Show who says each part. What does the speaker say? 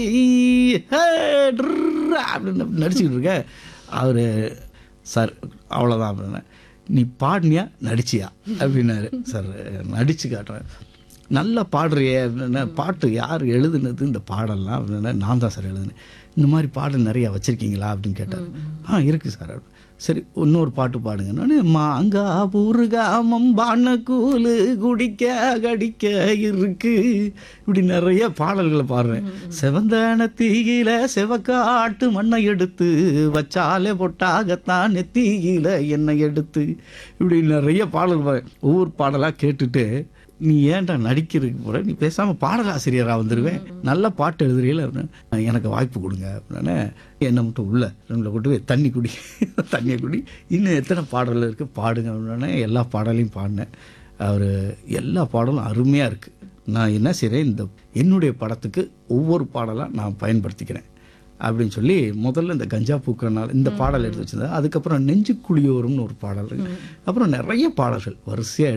Speaker 1: அப்படின்னு நடிச்சுக்கிட்டு இருக்க அவர் சார் அவ்வளோதான் அப்படின்னேன் நீ பாடினியா நடிச்சியா அப்படின்னாரு சார் நடிச்சு காட்டுறேன் நல்லா பாடுறியே அப்படின்னா பாட்டு யார் எழுதுனது இந்த பாடல்லாம் அப்படின்னா நான் தான் சார் எழுதுனேன் இந்த மாதிரி பாடல் நிறையா வச்சுருக்கீங்களா அப்படின்னு கேட்டார் ஆ இருக்குது சார் சரி இன்னொரு பாட்டு பாடுங்கன்னு மாங்கா ஊறுகா மம்பான கூழு குடிக்க கடிக்க இருக்கு இப்படி நிறைய பாடல்களை பாடுறேன் செவந்தன தீயில செவக்காட்டு மண்ணை எடுத்து வச்சாலே பொட்டாகத்தான் நெத்தியில எண்ணெய் எடுத்து இப்படி நிறைய பாடல் பாடுறேன் ஒவ்வொரு பாடலாக கேட்டுட்டு நீ ஏன்டா நடிக்கிறதுக்கு போற நீ பேசாமல் பாடலாசிரியராக வந்துடுவேன் நல்ல பாட்டு எழுதுறீல அப்படின்னு எனக்கு வாய்ப்பு கொடுங்க அப்படின்னே என்னை மட்டும் உள்ள ரெண்டில் கொண்டு போய் தண்ணி குடி தண்ணியை குடி இன்னும் எத்தனை பாடல் இருக்குது பாடுங்க அப்படின்னே எல்லா பாடலையும் பாடினேன் அவர் எல்லா பாடலும் அருமையாக இருக்குது நான் என்ன செய்கிறேன் இந்த என்னுடைய படத்துக்கு ஒவ்வொரு பாடலாக நான் பயன்படுத்திக்கிறேன் அப்படின்னு சொல்லி முதல்ல இந்த கஞ்சா பூக்கிறனால இந்த பாடல் எடுத்து வச்சிருந்தேன் அதுக்கப்புறம் நெஞ்சு குழியோரும்னு ஒரு பாடல் இருக்கு அப்புறம் நிறைய பாடல்கள் வரிசையாக